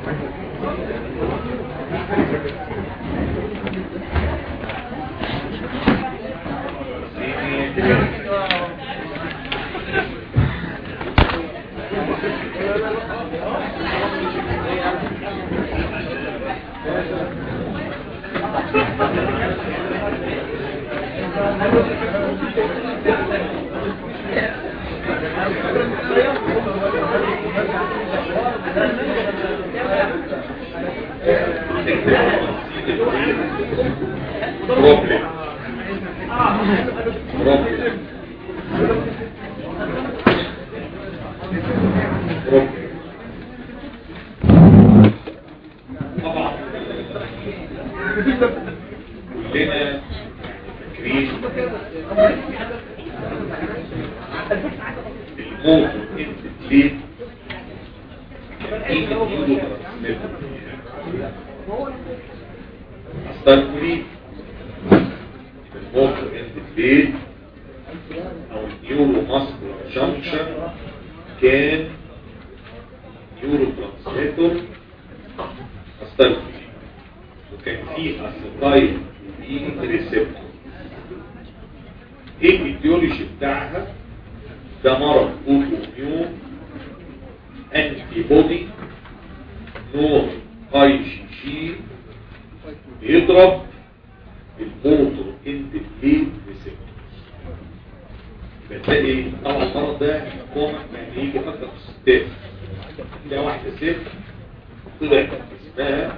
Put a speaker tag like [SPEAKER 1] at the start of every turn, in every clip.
[SPEAKER 1] بروبلم بروبلم بروبلم طبعا كلنا فاكرين الموت ليه كان ايه النيورو التركيب الموت ليه او النيورو ماسكولار جانكشن كان نيورو ترانسميتر استلفي وكان فيه اسيتايل بي ريسبتور ايه الايديولوجي بتاعها ده مرض اوتو اميون انتي بودي نوع اي جي جي بيضرب الموتور اندبليت ريسبتور بتلاقي طبعا المرض ده كومن يعني يجي اكتر في الستات تلاقي واحده ست طلع اسمها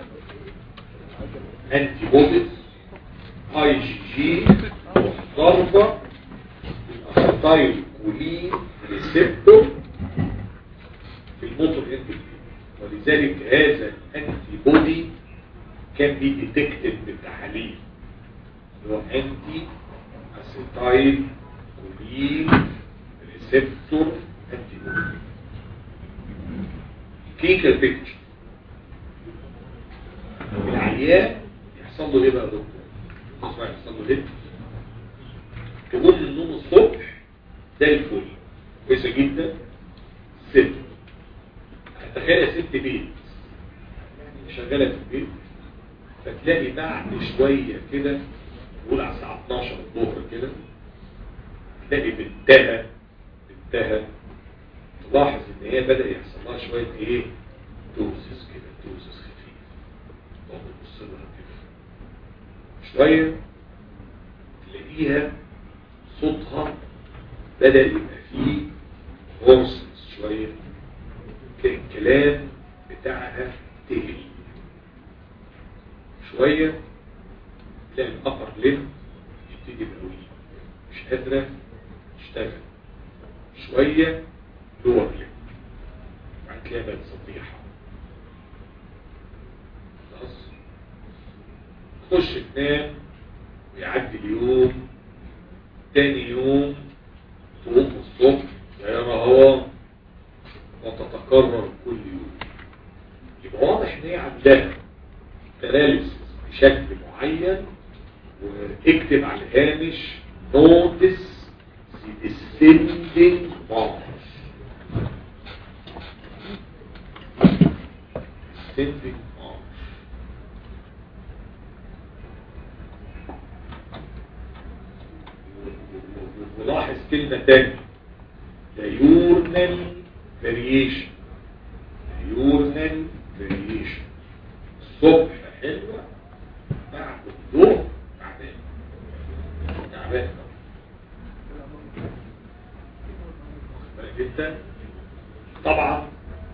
[SPEAKER 1] انتي بوديز اي جي جي ضربه الاسيتايل كولين ريسبتور في الموتور اندبليت ولذلك هذا الانتي بودي كان بيديتكتد بالتحاليل اللي هو انتي اسيتايل كولين ريسبتور انتي بودي كلينيكال بيكتشر العيان يحصل له ايه بقى يا دكتور؟ اسمع يحصل له ايه؟ تقوم من النوم الصبح زي الفل كويسه جدا ست تخيل يا ست بيت شغاله في البيت فتلاقي بعد شويه كده نقول على الساعه 12 الظهر كده تلاقي بنتها بنتها تلاحظ ان هي بدا يحصل لها شويه ايه توزس كده توزس خفيف تقعد تبص لها كده شويه تلاقيها صوتها بدا يبقى فيه هورسز شويه كان الكلام بتاعها تقل شويه تلاقي الأبر لين يبتدي يبقى ويك مش قادرة تشتغل شوية لور لين بعد كده بقت صبيحة خلاص تخش تنام ويعدي اليوم تاني يوم تقوم الصبح يا رهوان وتتكرر كل يوم يبقى واضح ان هي عندها باراليسيس بشكل معين واكتب على الهامش نوتس the descending march descending march ولاحظ كلمة تانية diurnal variation diurnal variation الصبح حلوة بعد الظهر تعبان تعبان بالك انت طبعا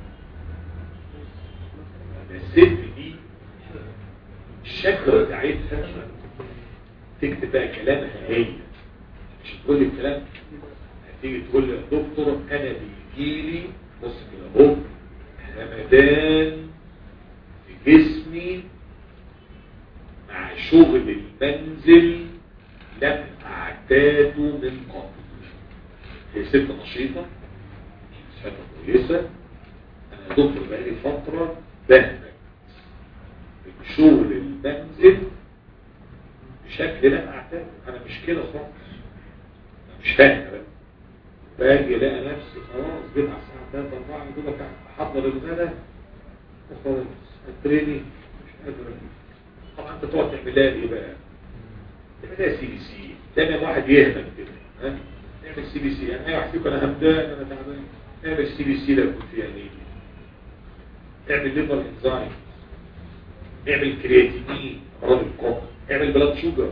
[SPEAKER 1] الست دي الشكوى بتاعتها تكتب بقى كلامها هي مش تقول لي الكلام هتيجي تقول لي يا دكتور انا بيجيلي بص كده اهو همدان في جسمي مع شغل المنزل لم اعتاده من قبل هي ست نشيطة ست كويسة انا يا دكتور بقالي فترة بهمك من شغل المنزل بشكل لم اعتاده انا مش كده خالص أنا مش فاهم بقى باجي الاقي نفسي خلاص جيت على الساعة 3 4 كده احضر الغدا وخلاص التريني مش قادر طبعا انت تقعد تعمل لها ايه بقى تعمل لها سي بي سي دايما واحد يهمل كده ها اعمل سي بي سي يعني اي واحد فيكم انا همدان انا تعبان اعمل سي بي سي لو كنت فيها نيجي اعمل ليفر انزايم اعمل كرياتينين امراض القلب اعمل بلاد شوجر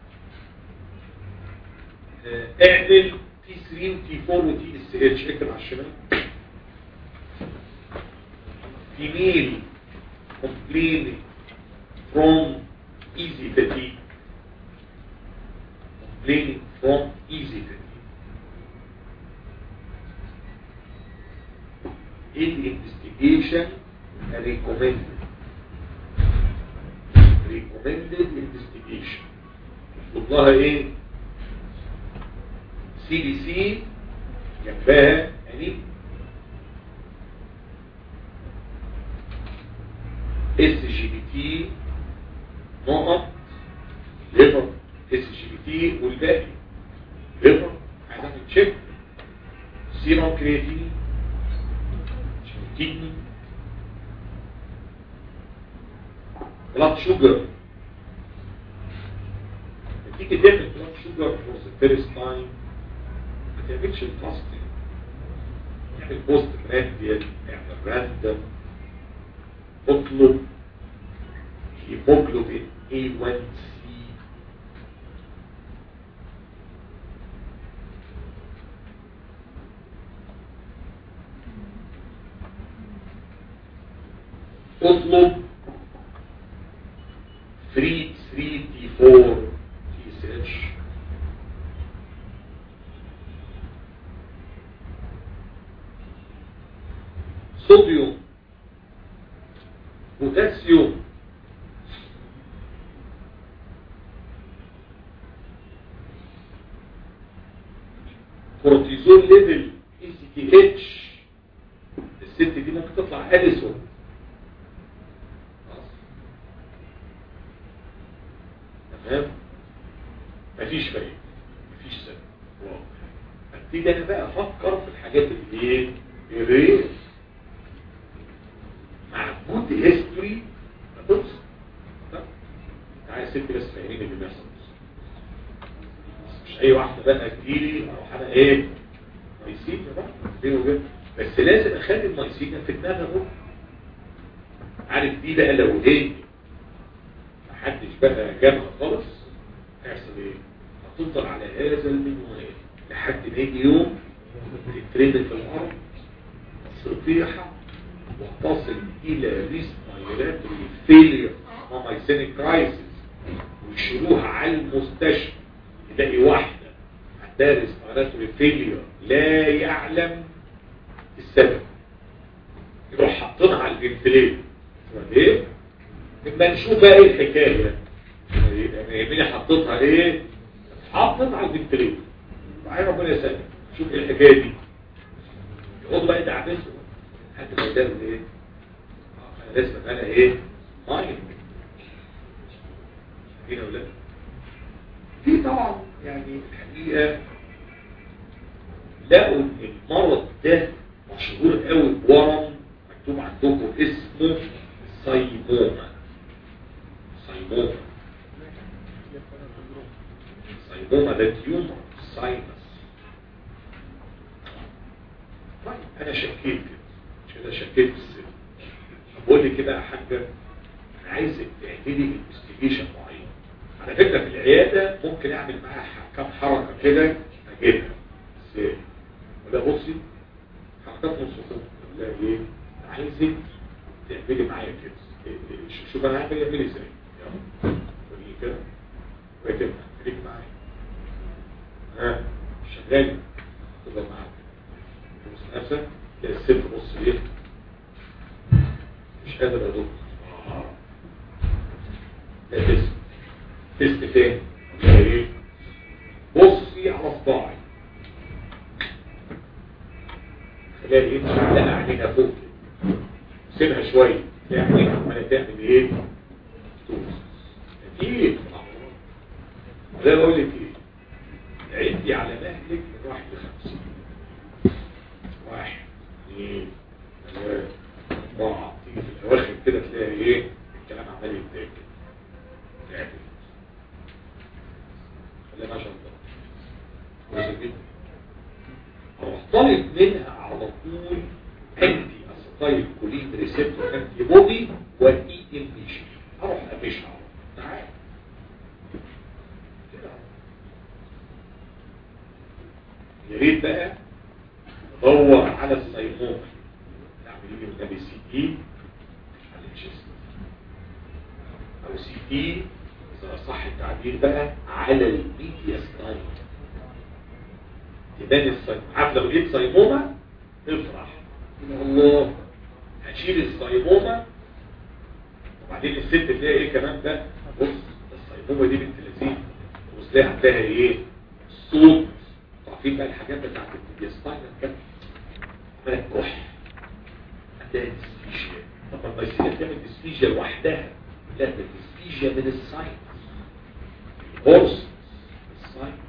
[SPEAKER 1] آه، اعمل تي 3 وتي 4 وتي اس اتش اكتب على الشمال female complaining from easy fatigue complaining from easy fatigue in investigation recommended recommended investigation مطلوب لها ايه سي بي سي جنبها يعني اس جي بي تي نقط ليفر اس جي بي تي والباقي ليفر عايز اعمل تشيك سيروم كرياتين كيدني بلاد شوجر تيجي تعمل بلاد شوجر فور ذا فيرست تايم ما تعملش الفاستنج اعمل بوست برانديال اعمل راندم اطلب هيموجلوبين A1C اطلب 3 3 T4 TSH صوديوم بوتاسيوم كورتيزون ليفل اي سي تي اتش الست دي ممكن تطلع اديسون تمام مفيش فايده مفيش سبب واضح ابتدي انا بقى افكر في الحاجات اللي ايه الريس مع جود هيستوري هتبص تعالى يا ست بس فاهمين اللي بيحصل مش اي واحده بقى تجيلي اروح انا ايه مايسينيا بقى بيني وبين بس لازم اخلي المايسينيا في دماغها اهو عارف دي بقى لو ايه محدش بقى جابها خالص هيحصل ايه هتفضل على هذا المنوال لحد ما يجي يوم تترمي في الارض صفيحه وتصل الى ريسبيراتوري فيلير ومايسينيك كرايسيس ويشيلوها على المستشفى يلاقي واحده عندها ريسبيراتوري فيلير لا يعلم السبب يروح حاطينها على الفنتليتر ايه لما نشوف بقى ايه الحكايه يعني يميني حطيتها ايه حطت على الفنتليتر معايا ربنا يسلمك شوف ايه الحكايه دي يقعد بقى يدعبسه حتى ما يدعم ايه انا لازم انا ايه مايند هنا ولا في طبعا يعني الحقيقه لقوا ان المرض ده مشهور قوي بورم مكتوب عندكم اسمه سايموما سايموما سايموما ده تيومر ساينس طيب انا شكيت كده مش كده شكيت في السن بقول لي كده يا حاجه انا عايزك تعملي انفستيجيشن معين على فكره في العياده ممكن اعمل معاها كام حركه كده اجيبها ازاي ولا بصي حركات من الصفوف لا ايه عايزك تعملي معايا كده شوف انا هعمل اعملي ازاي يلا وريني كده وكده خليك معايا ها شغال تفضل معاك تبص نفسك تلاقي الست بص ايه مش قادر ادوق لا تست تست تاني ايه بصي على صباعي خليها ايه معلقه علينا فوق سيبها شويه يعني عماله تعمل ايه توز اكيد زي ما اقول لك ايه عدي على مهلك من واحد لخمسه واحد اثنين ثلاثة أربعة تيجي في واخر كده تلاقي ايه الكلام عمال يتاكل تعمل خلينا عشان كويس جدا اروح طالب منها على طول انتي اسيتايل كولين ريسبتور انتي بودي واي ام بي جي اروح امشها على طول. تعال كده. يا ريت بقى ندور على السيموم نعمل له النبي سي تي على الجسم او سي تي اذا صح التعبير بقى على الميدياستاين تبان السيموم عارف لو لقيت سيمومه افرح الله هشيل السيمومه وبعدين الست تلاقي ايه كمان ده بص السيمومه دي بنت لذيذ بص تلاقي عندها ايه صوت عارفين بقى الحاجات بتاعت الميدياستاين كده عملت كح عندها ديسفيجيا طب البيسية بتعمل ديسفيجيا لوحدها لا ده ديسفيجيا من الساينس هورس الساينس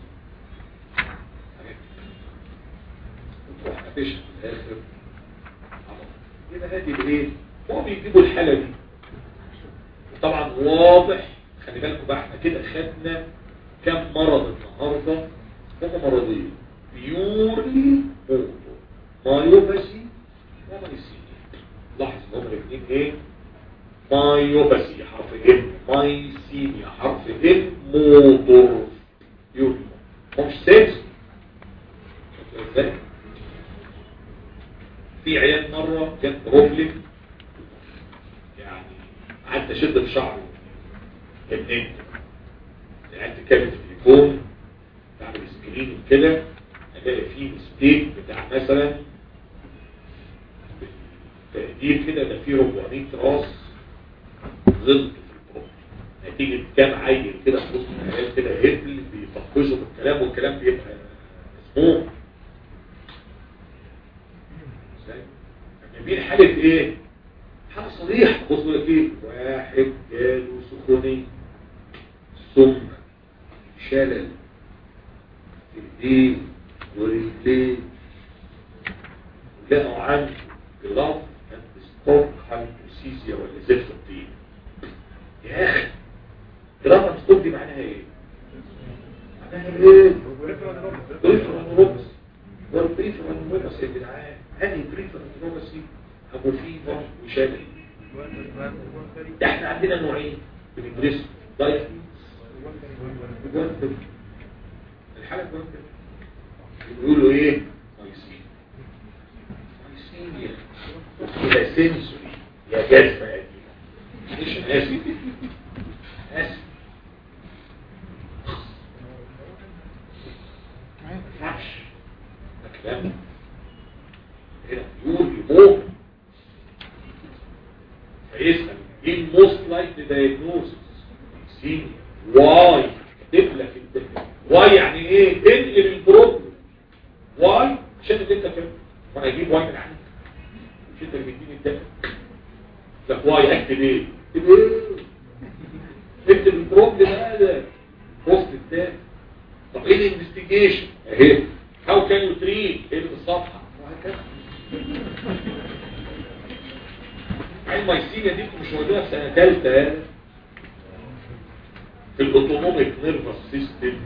[SPEAKER 1] وتروح قافشها في الاخر يبقى هذه الايه هو بيجيبوا الحاله دي وطبعا واضح خلي بالكم بقى احنا كده خدنا كم مرض النهارده هم مرضين بيورلي موتو مايوباسي ومايسينيا لاحظ ان هم الاثنين ايه مايوباسي حرف ام مايسينيا حرف ام موتور يورلي هو مش سينس ازاي في عيال مرة كان بروبلم يعني قعدت اشد في شعره ابنين قعدت كابت التليفون بعمل سكرين كده الاقي فيه مستيك بتاع مثلا تقدير كده ده فيه 400 راس ظل في البروبلم نتيجة كام عيل كده في وسط العيال كده هبل بيفقشوا بالكلام والكلام بيبقى مسموع جايبين حالة ايه حالة صريحة بص بقول لك ايه واحد جاله سخونية سم شلل في ايديه ورجليه لقوا عنده جلاف اند ستوك هايبوسيزيا ولا زفت الطين يا اخي جلاف اند ستوك دي معناها ايه؟ معناها ايه؟ بريفرال روبس والبريفرال روبس يا جدعان هذه بريفرال روبسي ابو فيفر وشلل ده احنا عندنا نوعين بندرسه دايت الحالة الجوانتر بيقولوا ايه مايسين مايسين يا سنسوري يا جذبة يا دي مش اسف اسف ما ينفعش ده كلام هنا يقول يموت فيسأل ايه الموست لايك دايجنوزس سينيا واي كاتب لك انت واي يعني ايه انقل البروبلم واي عشان اللي انت فاهم وانا اجيب واي من عندك مش انت اللي بتديني الدم لك واي اكتب ايه اكتب ايه اكتب البروبلم هذا بوست التاني طب ايه الانفستيجيشن اهي هاو كان يو تريد ايه اللي في الصفحه وهكذا الميسينيا دي مش موجوده في سنه ثالثه في الاوتونوميك نيرفس سيستم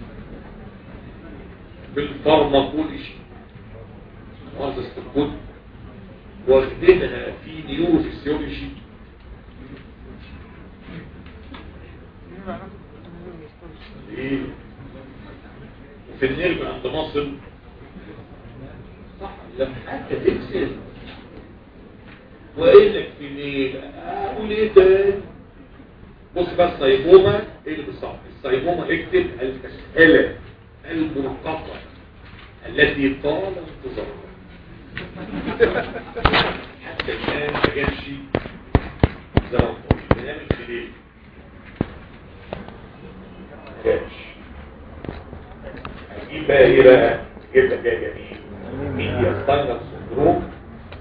[SPEAKER 1] في الفارماكولوجي هذا استقبل واخدينها في نيورو فيسيولوجي ايه وفي النيرف عند مصر صح لما حتى تكسر وقال لك في ليه اقول ايه تاني بص بقى السيبومة ايه اللي بالصعب السيبومة اكتب المسألة المنقطة التي طال انتظارها حتى الآن ما جابش زرع بنعمل خليل ما جابش هجيب بقى ايه بقى جيب لك يا جميل ميديا ستاينر سندروم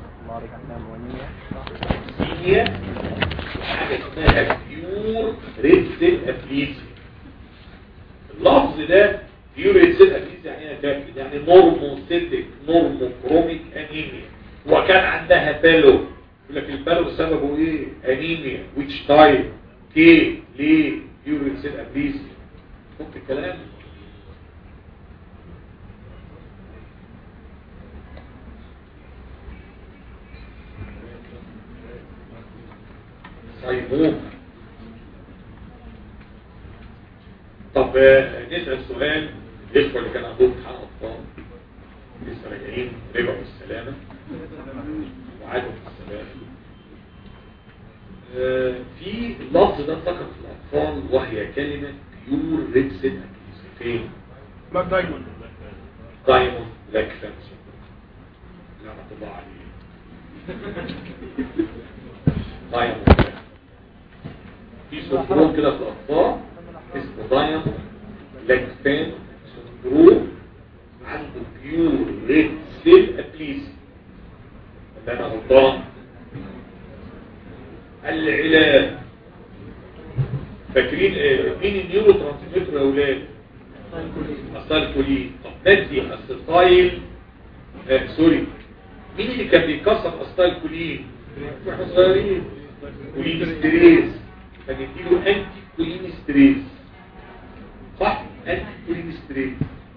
[SPEAKER 1] سينيا حاجة اسمها بيور ريد سيل افليزيا اللفظ ده بيور ريد سيل افليزيا يعني ايه كابتن يعني نورموسيتك نورموكروميك انيميا وكان عندها بالو يقول لك البالغ سببه ايه انيميا which type كي ليه يورين سيل ابليسيا فك الكلام صيبوه طب آه، نسأل سؤال الإخوة اللي كان عندهم امتحان أطفال لسه راجعين رجعوا بالسلامة وعادوا بالسلامة آه، في اللفظ ده ذكر في الأطفال وهي كلمة بيور ريد سيد فين؟
[SPEAKER 2] ماك دايموند
[SPEAKER 1] دايموند لاك فانسون لعنة الله عليه دايموند لاك. في سندروم كده في الأطفال اسمه دايموند لاك فان سندروم عنده بيور ريد سيل ابليسي ده انا غلطان العلاج فاكرين آه، مين النيورو ترانسميتر يا اولاد اسيتايل كولين طب ندي اسيتايل آه سوري مين اللي كان بيكسر اسيتايل كولين واحنا صغيرين كولين ستريس فنديله انتي كولين ستريس صح انتي كولين ستريس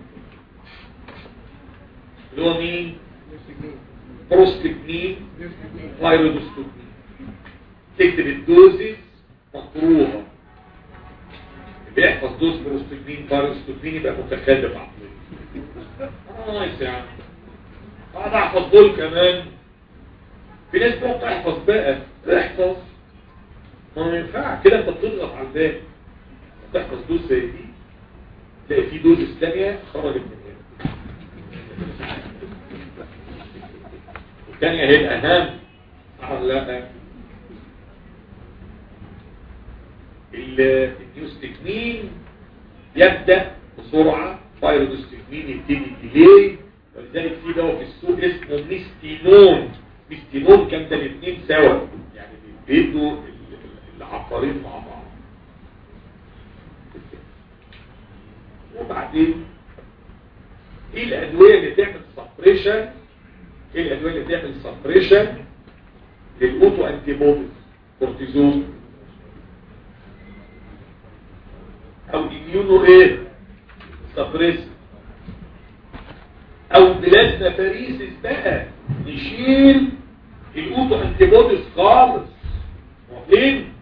[SPEAKER 1] اللي هو مين بروستكمين فايرودوستومين تكتب الدوزز مقروها بيحفظ دوز بروستكمين فايرودوستومين يبقى متخلف عقليا اه نايس يا عم اقعد احفظ دول كمان في ناس بقى تحفظ بقى تحفظ ما ينفع كده انت بتضغط على الباب تحفظ دوز زي دي تلاقي في دوز ثانيه خرجت من هنا الثانيه هي الاهم صح ولا لا ال- النيوستكمين يبدأ بسرعة فايرودوستكمين يبتدي ديلي ولذلك في دواء في السوق اسمه ميستينون ميستينون كان ده الاثنين سوا يعني بيدوا ال- ال- العقارين مع بعض وبعدين ايه الادويه اللي تعمل سبريشن ايه الادويه اللي تعمل سبريشن للاوتو انتي بوديز كورتيزون او اميونو ايه سبريس او بلازما باريسيس بقى نشيل الاوتو انتي بوديز خالص واقفين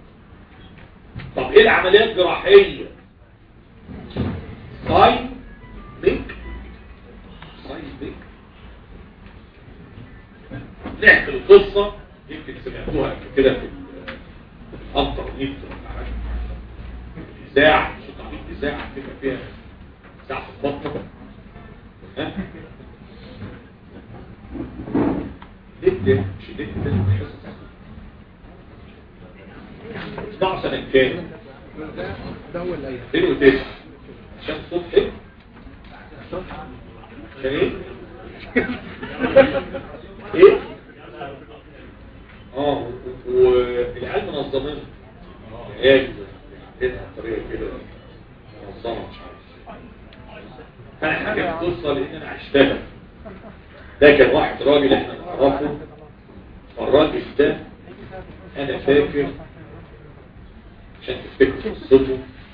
[SPEAKER 1] طب ايه العمليات الجراحيه ساين بيك ساين بيك نحكي القصة يمكن سمعتوها قبل كده في الانترنت ولا حاجة إذاعة صوت عميد إذاعة كده فيها إذاعة في البطة ها؟ ليه مش ليه لازم تحس اسمعوا سنة كام؟
[SPEAKER 2] ده هو الايه
[SPEAKER 1] 2009 عشان صوت حلو عشان ايه؟ ايه؟ اه والعيال منظمين العيال عندنا طريقه كده منظمه مش عارف انا حاجه بتوصل لان انا عشتها ده كان واحد راجل احنا نعرفه الراجل ده انا فاكر عشان تفتكروا قصته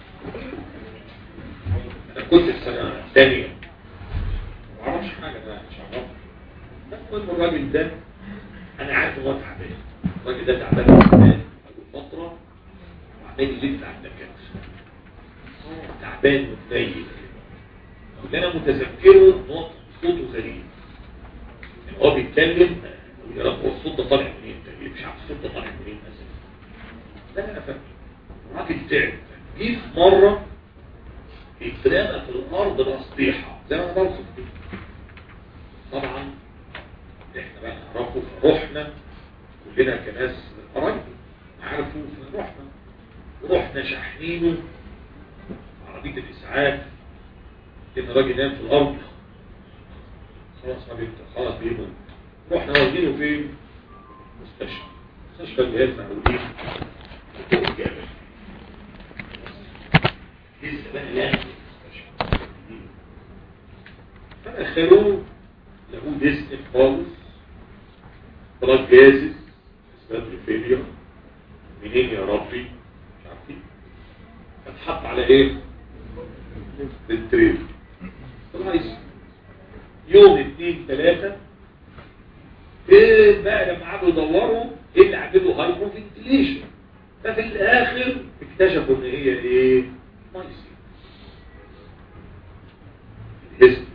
[SPEAKER 1] انا كنت في سنه ثانيه ما اعرفش حاجه انا مش عارف بس المهم الراجل ده انا عارف ان هو تعبان الراجل ده تعبان من زمان بقاله فتره وعمال يلف على الدكاتره تعبان ومتنيل اللي انا متذكره ان هو صوته غريب يعني هو بيتكلم يا رب هو الصوت ده طالع منين ده مش عارف الصوت ده طالع منين اساسا ده انا فاهم الراجل تعب جه في مره اترمى في الارض الاسطيحه زي ما انا بوصف كده طبعا احنا بقى نعرفه فرحنا كلنا كناس من قرايبه عارفه فرحنا ورحنا شاحنينه عربيه الاسعاف ان الراجل نام في الارض خلاص ما بيت خلاص بيموت رحنا واخدينه فين مستشفى مستشفى الجهاز معقولين فوق الجبل لسه بقى لا مستشفى فدخلوه لقوه ديسك خالص طلب جازز ريسبيراتوري فيلير منين يا ربي مش عارفين فتحط على ايه التريد كويس يوم اثنين ثلاثة ايه بقى لما قعدوا يدوروا ايه اللي عملوا هايبو فنتيليشن ففي الاخر اكتشفوا ان هي ايه مايسين الهيستوري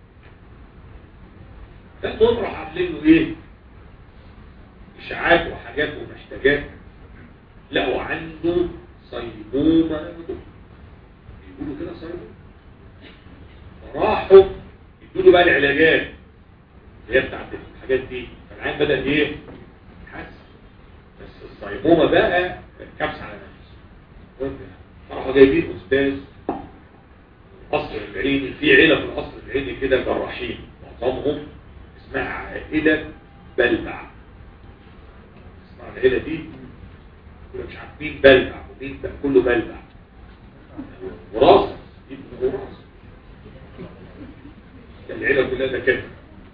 [SPEAKER 1] فالمهم راح عاملين له ايه اشاعات وحاجات ومحتاجات لقوا عنده صيبومة بيقولوا كده صيبومة فراحوا يدوا له بقى العلاجات اللي هي بتاعت الحاجات دي فالعين بدأ ايه يتحسن بس الصيبومة بقى كبس على نفسه راحوا جايبين استاذ القصر العيني في عيلة في القصر العيني كده جراحين معظمهم اسمها عائلة بلبع اسمها العيلة دي كنا مش عارفين بلبع ومين بقى كله بلبع وراثة ابن وراثة العيلة كلها ده كده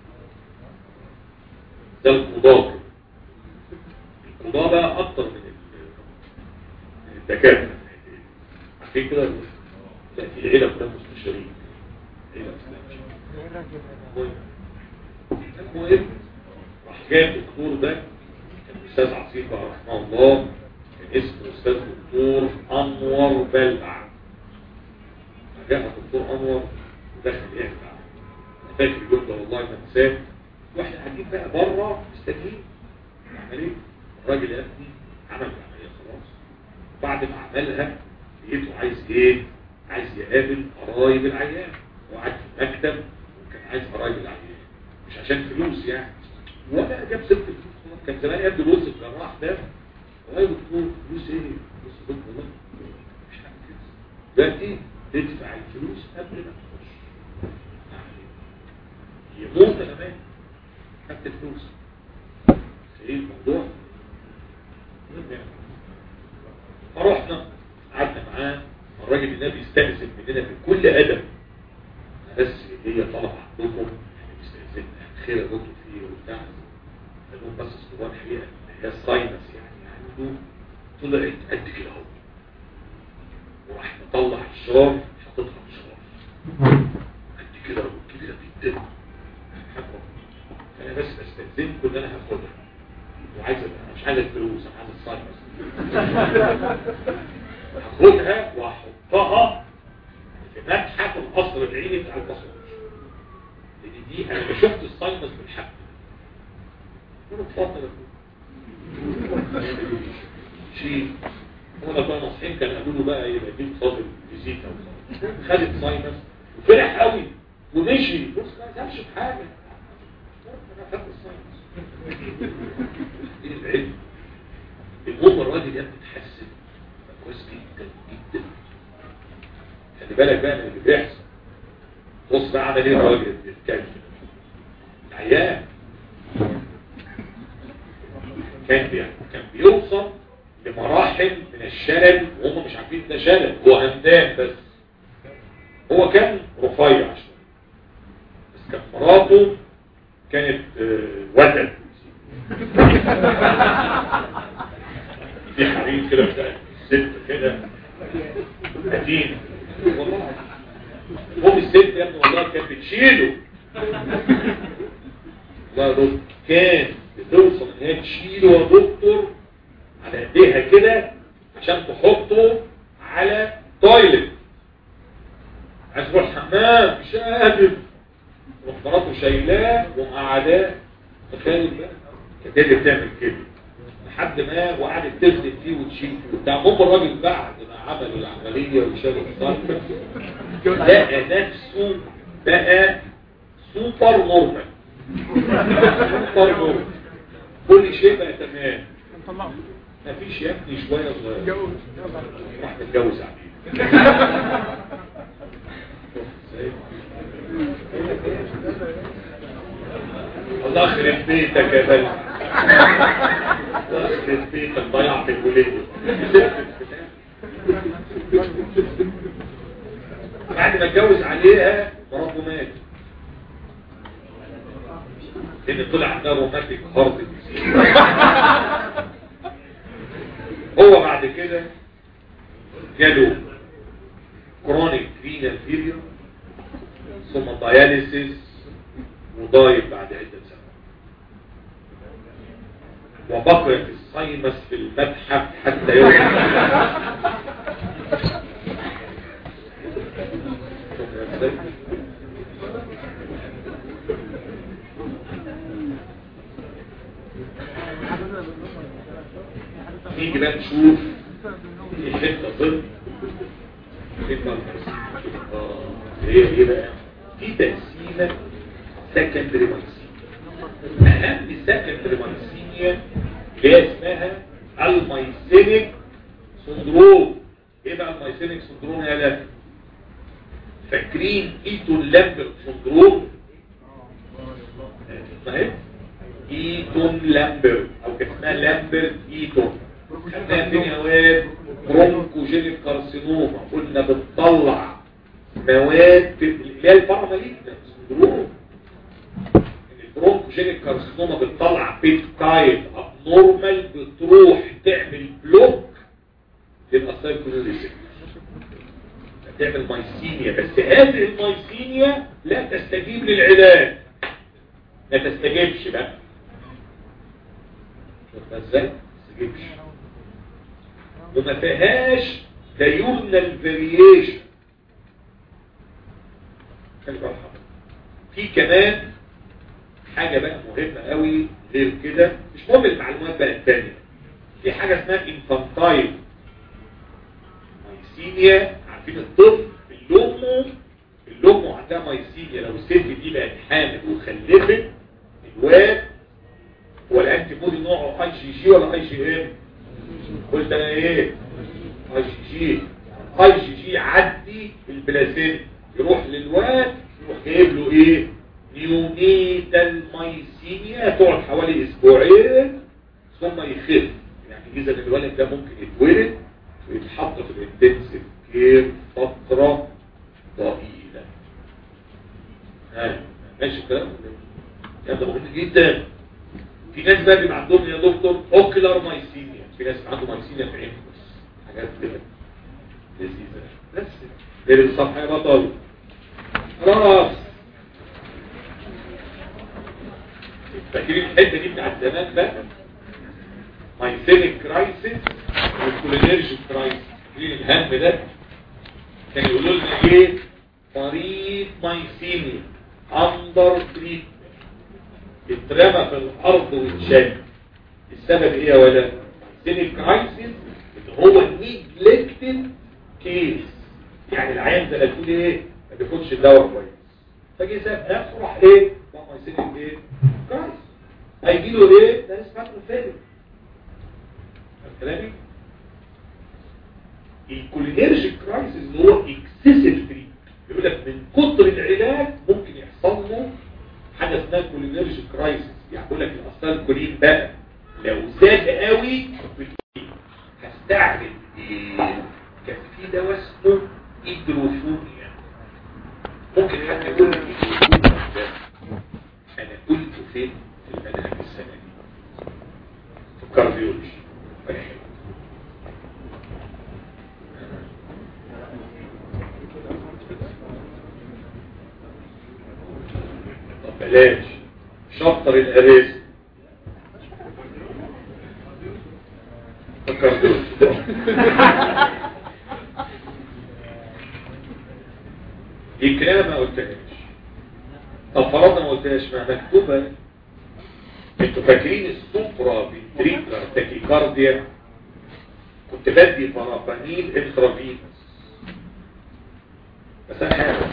[SPEAKER 1] ده القضاء القضاء بقى اكتر من الدكاترة عارفين كده لا في العيلة كلها مستشارين عيلة اسلامية المهم راح جاء الدكتور ده كان الاستاذ عصير بقى رحمه الله كان اسمه استاذ دكتور انور بلع فجاء الدكتور انور ودخل يحكي انا فاكر اليوم ده والله ما انساه واحنا قاعدين بقى بره مستنيين عمل ايه؟ الراجل يا ابني عمل العمليه خلاص بعد ما عملها لقيته عايز ايه؟ عايز يقابل قرايب العيان وقعد في المكتب وكان عايز قرايب العيان مش عشان فلوس يعني ولا جاب ست فلوس كان زمان يبدو الوز الجراح ده والله دكتور فلوس ايه؟ فلوس دكتور والله مش عارف كده دلوقتي تدفع الفلوس قبل ما تخش يعني يموت كمان خدت الفلوس ايه الموضوع؟ فرحنا قعدنا معاه الراجل ده بيستأذن مننا بكل أدب بس هي طلب عندكم بيستأذن خير يا دكتور فيه وبتاع قال لهم بس الصبان حقيقة هي الساينس يعني عنده طلعت قد كده اهو وراح مطلع الشار حاططها في الشار قد كده اهو كبيرة جدا فانا بس استأذنكم ان انا هاخدها وعايز انا مش عايز الفلوس انا عايز الساينس هاخدها واحطها في متحف القصر العيني بتاع القصر لان دي انا ما شفت الساينس بالحق قلت اتفضل يا شيء هنا بقى نصحين كان قالوا له بقى يبقى يجيب صادر فيزيتا خد الساينس وفرح قوي ومشي بص ما سابش بحاجه انا خدت الساينس ايه العلم المهم الراجل يبقى تحسن كويس جدا جدا خلي بالك بقى من اللي بيحصل بص بقى عمل ايه الراجل الكلب العيان كان بي... كان بيوصل لمراحل من الشلل وهم مش عارفين ده شلل هو همدان بس هو كان رفيع شويه بس كان مراته كانت آه ودل في حريم كده بتاع ست كده قديم والله ام الست يا ابني والله كانت بتشيله لا دكتور كان بتوصل ان هي تشيله يا دكتور على ايديها كده عشان تحطه على تويلت عايز يروح الحمام مش قادر تروح مراته شايلاه ومقعداه تخيل بقى كانت هي اللي بتعمل كده لحد ما وقعدت تغلب فيه وتشيل فيه وبتاع هم الراجل بعد ما عمل العمليه وشال الصلب لقى نفسه بقى سوبر نورمال سوبر نورمال كل شيء بقى تمام مفيش يا ابني شويه صغير راح نتجوز عليه الله يخرب بيتك يا بلد الله يخرب بيتك ضيع في الولية بعد ما اتجوز عليها مراته مات لان طلع عندها روماتيك هارت كده جاله كرونيك رينال فيلير ثم داياليسيس وضايف بعد عدة سنوات وبقيت الصيمس في المتحف حتى يوم نيجي بقى نشوف الحته ظل الحته اه ايه ايه بقى في تقسيمه سكندري مايسينيا اهم سكندري مايسينيا اللي هي اسمها المايسينيك سندروم ايه بقى المايسينيك سندروم يا لا فاكرين ايتون لامبرت سندروم فاهم ايتون لامبرت او كان اسمها لامبرت ايتون خدناها فين يا واد برونكوجينيك كارسينوما قلنا بتطلع مواد في اللي هي الباراماليك سندروم البرونكوجينيك كارسينوما بتطلع بيبتايد ابنورمال بتروح تعمل بلوك للاسايكلوريسيك تعمل مايسينيا بس هذه المايسينيا لا تستجيب للعلاج ما تستجيبش بقى شوف ازاي ما تستجيبش وما فيهاش ديورنال فاريشن خلي بالك في كمان حاجة بقى مهمة قوي غير كده مش مهم المعلومات بقى التانية في حاجة اسمها انفانتايل مايسينيا عارفين الطفل اللي امه اللي امه عندها مايسينيا لو الست دي بقت حامل وخلفت الواد هو الانتي بودي نوعه اي جي جي ولا اي جي ام قلت انا ايه اي جي جي اي جي جي عدي البلاسين يروح للواد يروح جايب له ايه نيونيتال مايسينيا تقعد حوالي اسبوعين ثم يخف يعني اذا الولد ده ممكن يتولد ويتحط في الانتنسيف كير فترة طويلة ها ماشي الكلام ده ده مهم جدا في ناس بقى بيبقى عندهم يا دكتور اوكلر مايسينيا في ناس عنده مايسينيا في عينه بس حاجات كده لذيذة بس ده الصفحة يا بطل خلاص فاكرين الحته دي بتاعت زمان بقى مايسينيك كرايسيس والكولينيرجيك كرايسيس فاكرين الهم ده كان يقولوا لنا ايه مريض مايسينيا اندر تريتمنت اترمى في الارض واتشال السبب ايه يا ولد مايسينيك كرايسيس اللي هو نيجلكتد كيس يعني العيان زي ما تقول ايه ما بياخدش الدواء كويس فجي ساب نفسه راح ايه راح مايسينيك ايه كويس هيجي له ايه ده اسمه فيلم كلامي الكولينيرجيك كرايسيس اللي هو اكسسيف تريت بيقول لك من كتر العلاج ممكن يحصل له حاجه اسمها كولينيرجيك كرايسيس يعني بيقول لك الاصل الكولين بقى لو زاد قوي هستعمل ايه كان في دواء اسمه ايدروفونيا ممكن حد يقول لك ايدروفونيا ده انا قلته فين في المنهج السنة دي في الكارديولوجي طب بلاش شطر الاريز في الكارديولوجي دي كلام ما قلتهاش طب فرضنا ما قلتهاش ما مكتوبة انتوا فاكرين السوبرا فينتريكولار تاكيكارديا كنت بدي فرابانيل انترافينوس بس انا حاجة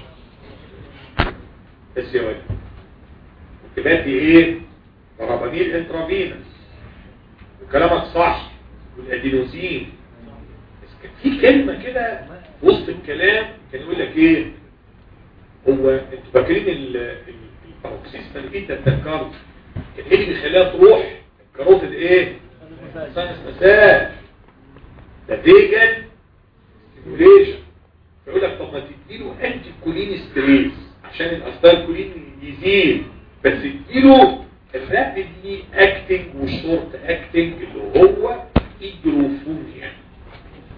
[SPEAKER 1] بس يا ولد كنت بدي ايه فرابانيل انترافينوس وكلامك صح والادينوزين بس كان في كلمة كده وسط الكلام كان يقول لك ايه هو انتوا فاكرين الباروكسيستال بيتا التكارد كان ايه اللي بيخليها تروح الكاروتيد ايه ساينس مساج ده فيجن ستيميوليشن فيقول لك طب ما تديله انتي كولين ستريس عشان الاستايل كولين يزيد بس تديله الرابيدلي اكتنج والشورت اكتنج اللي هو ايدروفونيا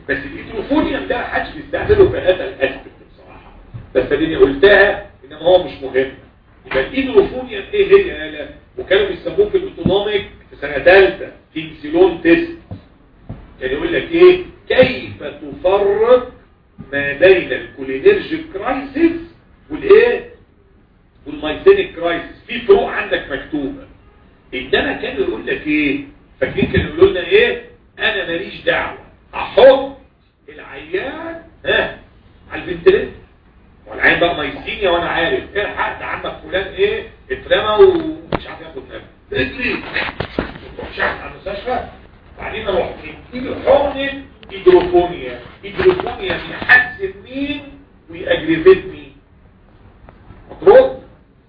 [SPEAKER 1] بس الهيدروفونيوم ده محدش بيستعمله في هذا الاسبكت بصراحه بس دي قلتها انما هو مش مهم يبقى الهيدروفونيوم ايه هي يا لا وكانوا بيسموه في الاوتونوميك في سنه ثالثه كينسيلون تيست يعني يقول لك ايه كيف تفرق ما بين الكولينرجيك كرايسيس والايه والمايسينيك كرايسيس في فروق عندك مكتوبه انما كانوا يقول لك ايه فاكرين كانوا يقولوا لنا ايه انا ماليش دعوه احط العيان ها على الفنتليتر والعيان بقى مايسينيا وانا عارف الحق ده عمك فلان ايه اترمى ومش عارف ياخد نفس رجلي مش عارف على المستشفى بعدين اروح نديله حقنه هيدروفونيا هيدروفونيا بيحسن مين ويأجريفيت مين مطروق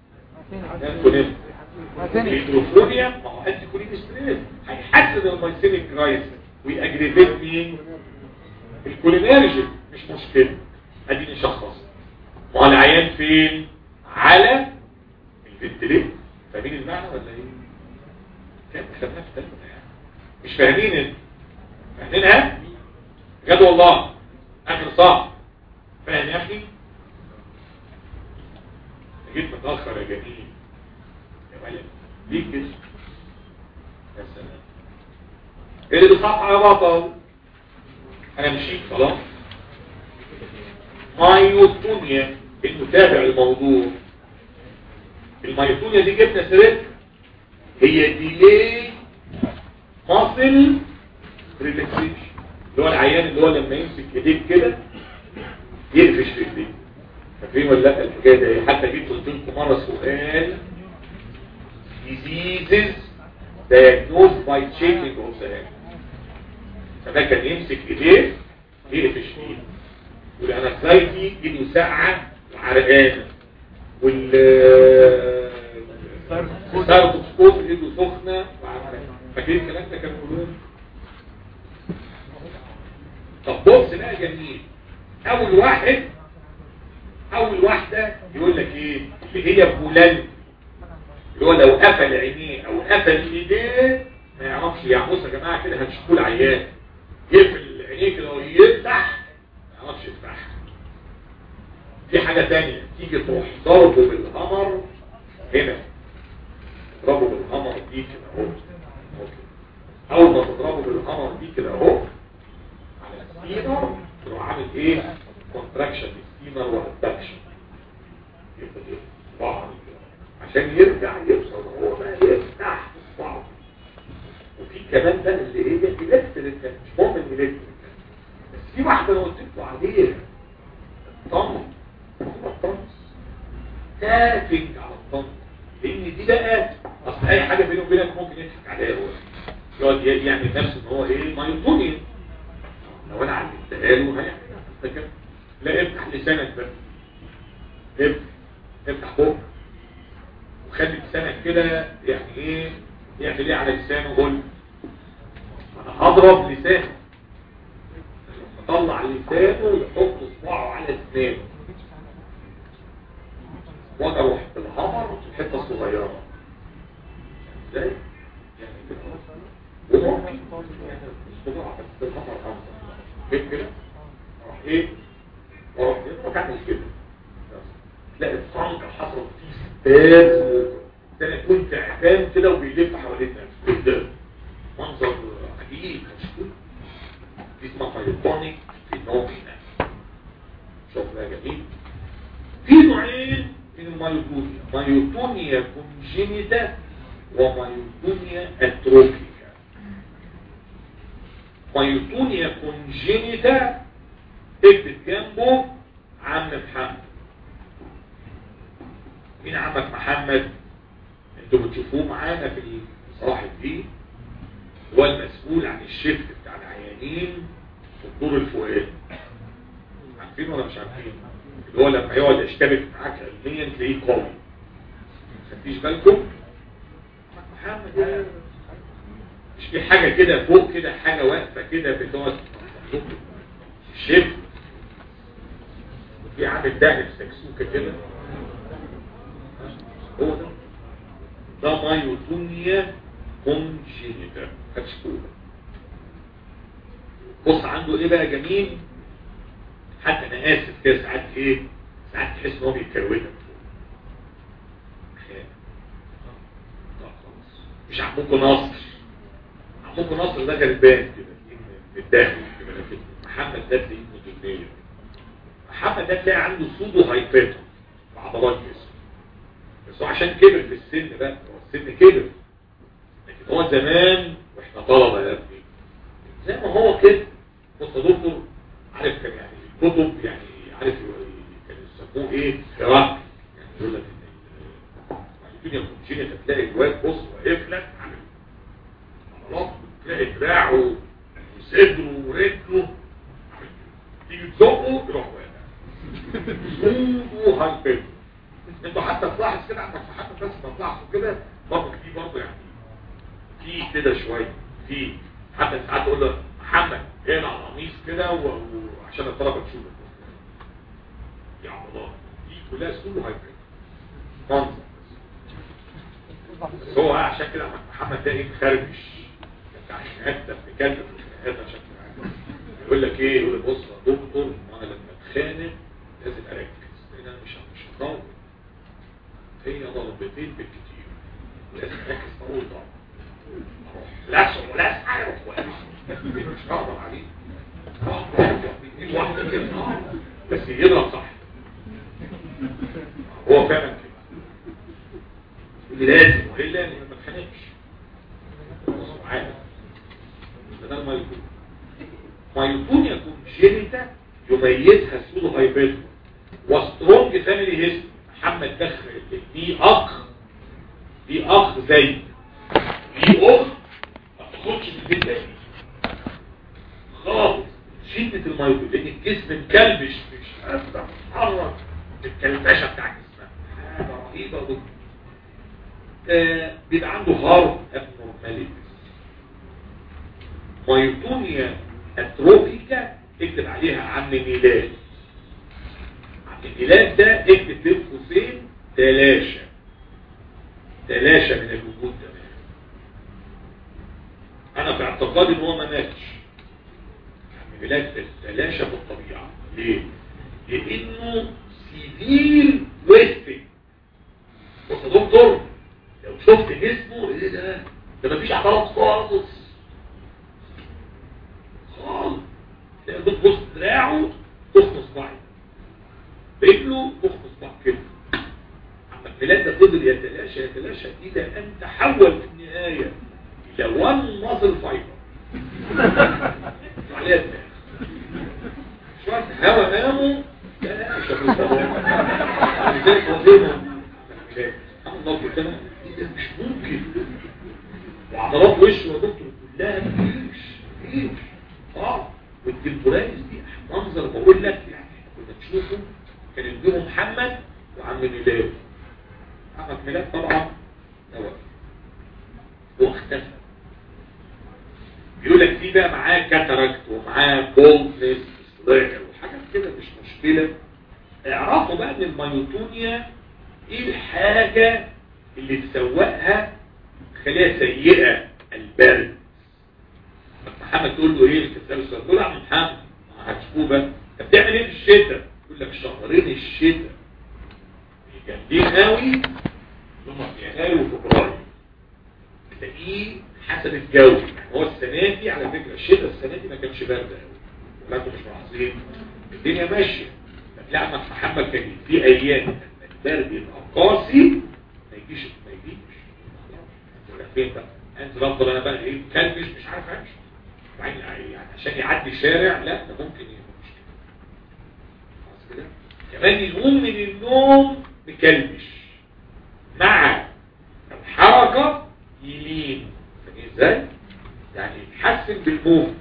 [SPEAKER 1] الهيدروفونيا ما هو انتي كولينستريز هيحسن المايسينيك كرايسيس ويأجريفيت مين الكولينيرجيك مش مشكلة اديني شخص ما هو العيان فين على الفنتليت فاهمين المعنى ولا ايه كان خدناه في الثالثه يعني مش فاهمين انت فاهمينها بجد والله اخر صح فاهم يا اخي جيت متاخر يا جميل يا ولد ليه كده يا سلام اللي بصفحه يا بطل انا مشيت خلاص مايوتونيا المتابع الموضوع المايوتونيا دي جبنا سيرتها هي ديلي ماسل ريلاكسيشن اللي هو العيان اللي هو لما يمسك ايديك كده يقفش في ايديك فاكرين ولا لا الحكايه دي حتى جيت قلت لكم مره سؤال diseases diagnosed by changing of the hand فده كان يمسك ايديه يقفش فيه والانكزايتي ايده ساقعه وعرقانه وال الساركوسكوب ايده سخنه وعرقانه فاكرين الكلام ده كانوا بيقولوا طب بص بقى جميل اول واحد اول واحده يقول لك ايه اللي هي فلان اللي هو لو قفل عينيه او قفل ايديه ما يعرفش يعني بص يا جماعه كده هتشوفوا العيان يقفل عينيه كده ويفتح ما يعرفش يفتح في حاجه ثانيه تيجي تروح ضربه بالهمر هنا تضربه بالهمر دي كده اهو اول ما تضربه بالهمر دي كده اهو على السينر تروح عامل ايه كونتراكشن للسينر وادكشن يبقى بعض عشان يرجع يوصل هو بقى يفتح بعض وفي كمان بقى اللي هي الكتريك مش مهم الكتريك بس في واحده انا قلت لكم عليها الطن الطنس تافنج على الطن لان دي بقى اصل اي حاجه بينه وبينك ممكن يضحك عليها هو يقعد يعمل نفسه ان هو ايه مايوتونيا لو انا علمتها له هيعمل لا افتح لسانك بقى افتح افتح بقك وخلي لسانك كده يعني ايه يعمل ايه على لسانه قول انا هضرب لسانه اطلع لسانه يحط اصبعه على اسنانه وانا اروح بالهمر في الحته الصغيره ازاي يعني كده وممكن يعني مش بضاعه بس بالهمر افضل كده كده اروح ايه اروح كده اروح اعمل كده تلاقي الصنقه حصلت فيه سباز ده يكون تعبان كده وبيلف حوالين نفسه قدام منظر عجيب مشكور دي اسمها فايتونيك فينومينا شوفنا جميل في نوعين من المايوتونيا مايوتونيا كونجينيتا ومايوتونيا اتروفيكا مايوتونيا كونجينيتا اكتب جنبه عم محمد مين عمك محمد انتوا بتشوفوه معانا في صاحب دي هو المسؤول عن الشفت بتاع العيانين في الدور الفوقاني عارفين ولا مش عارفين اللي هو لما يقعد يشتبك معاك علميا تلاقيه قوي ما خدتيش بالكم محمد ده مش في حاجه كده فوق كده حاجه واقفه كده بتقعد الشفت في عامل دهن سكسوكه كده هو ده ده مايوتونيا كونجينيتا هتشكوه بص عنده ايه بقى جميل حتى انا اسف كده ساعات ايه ساعات تحس ان هو بيكروتك مش عمكم ناصر عمكم ناصر ده غلبان كده من الداخل كده لكن محمد ده تلاقيه مدنية محمد ده تلاقي عنده سودو هايباتو في عضلات جسمه بس هو عشان كبر في السن بقى هو السن كبر لكن هو زمان واحنا طلبه يا ابني زي ما هو كده بص يا دكتور عارف كان يعني الكتب يعني عارف كانوا يسموه ايه هراك يعني يقول لك ان الدنيا كوتشينه تلاقي الواد بص واقف لك على العضلات تلاقي دراعه وصدره ورجله تيجي تزقه يروح واقع سودو هايبر انتوا حتى تلاحظ كده عندك حتى بس ما تلاحظوا كده برضه في برضه يعني في كده شويه في حتى ساعات تقول له محمد اقلع القميص كده و- وعشان الطلبه تشوفك يا عضلات دي كلها سودو هايبر منظر بس هو عشان كده محمد ده ايه مخربش بتاع الشهاده بيتكلم في الشهاده عشان كده يقول لك ايه يقول لك بص يا دكتور ما انا لما اتخانق لازم اركز لان انا مش مش هطول هي ضربتين بالكتير لازم اركز طول ضرب اروح لاسع ولاسع اروح واقع مش هقدر عليه ايد واحده كده آه. بس يضرب صح هو فعلا كده اللي لازم والا ما اتخانقش عادي ده ما يكون ما يكون يكون جينيتا يميزها سودو هايبرد وسترونج فاميلي هيست محمد دخل دي اخ دي اخ زي دي اخ ما تاخدش من البيت ده خالص شدة الميوكو لان الجسم مكلبش مش قادر تتحرك الكلبشه بتاع جسمها حاجه رهيبه جدا آه بيبقى عنده هارت ابنورماليتيز مايوتونيا اتروفيكا اكتب عليها عم ميلاد عم ميلاد ده اكتب بين قوسين تلاشى تلاشى من الوجود ده انا في اعتقادي ان هو ما ماتش عم ميلاد تلاشى بالطبيعه ليه؟ لانه سيفير ويستنج بص يا دكتور لو شفت جسمه ايه ده ده مفيش عضلات خالص خالص تلاقي بص دراعه تخلص صباعي رجله تخلص صباع كده اما البلاد ده فضل يتلاشى يتلاشى الى ان تحول في النهايه الى وان ماسل فايبر عليها دماغ شويه هوا ناموا لا لا مش لذلك وظيفه الله كده مش ممكن وعضلات وشه يا دكتور كلها مفيش مفيش اه والتمبوراليس دي منظر بقول لك يعني كنا تشوفه كان يديهم محمد وعم ميلاد محمد ميلاد طبعا توفى هو اختفى بيقول لك في بقى معاه كاتاراكت ومعاه بولدنس وحاجات كده مش مشكله اعرفوا بقى ان المايوتونيا ايه الحاجه اللي تسوقها خليها سيئه البرد محمد تقول له ايه تسأله السؤال تقول له يا عم محمد هتشوفه بقى انت بتعمل ايه في الشتاء يقول لك شهرين الشتاء جامدين قوي هم في يناير وفبراير تلاقيه حسب الجو يعني هو السنه دي على فكره الشتاء السنه دي ما كانش بارد قوي ولا انتوا مش ملاحظين الدنيا ماشيه فتلاقي احمد محمد كان في ايام لما البرد يبقى قاسي ما يجيش ما يجيش يقول لك فين بقى انزل افضل انا بقى ايه كلبش مش عارف امشي يعني يعني عشان يعدي الشارع لا ده ممكن يبقى مشكله خلاص كده كمان يقوم من النوم مكلبش مع الحركه يلين فاهم ازاي يعني يتحسن بالموف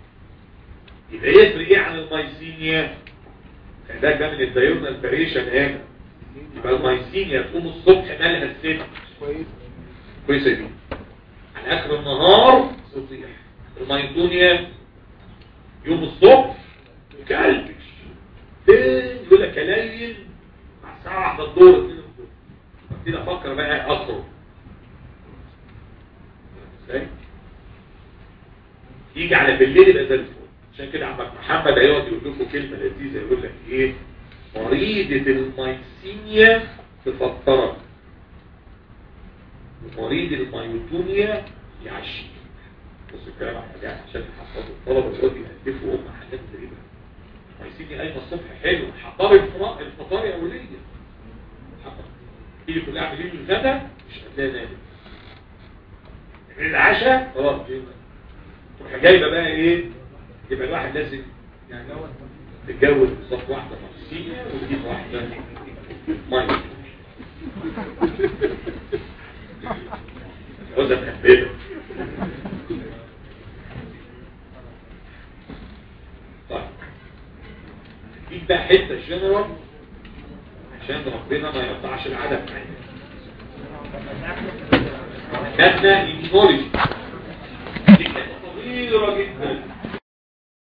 [SPEAKER 1] يبقى يفرق ايه عن المايسينيا ده ده من الدايورنال فاريشن هنا يبقى المايسينيا تقوم الصبح مالها الست
[SPEAKER 2] كويس
[SPEAKER 1] كويسه دي على اخر النهار تطيح المايتونيا يوم الصبح كلبش فين يقول لك قليل على الساعه واحدة الظهر اتنين الظهر ابتدي افكر بقى اخرج ازاي يجي على بالليل يبقى زي الفل عشان كده عمك محمد هيقعد يقول لكم كلمه لذيذه يقول لك ايه مريضة الميسينيا تفطرك ومريض الميوتونيا يعشي بص الكلام على حاجات عشان يحفظوا الطلبه يقعدوا يهدفوا هم حاجات غريبه الميسينيا قايمه الصبح حلو حضار الفطار الفطار يا وليه حضر تيجي كلها عاملين الغدا مش هتلاقي نادي العشاء خلاص تروح جايبه بقى ايه يبقى الواحد لازم يعني تتجوز بالظبط واحده مصريه وتجيب واحده ميه جوازه مهبله طيب دي بقى حته جنرال عشان ربنا ما يقطعش العدد معانا خدنا ايمونولوجي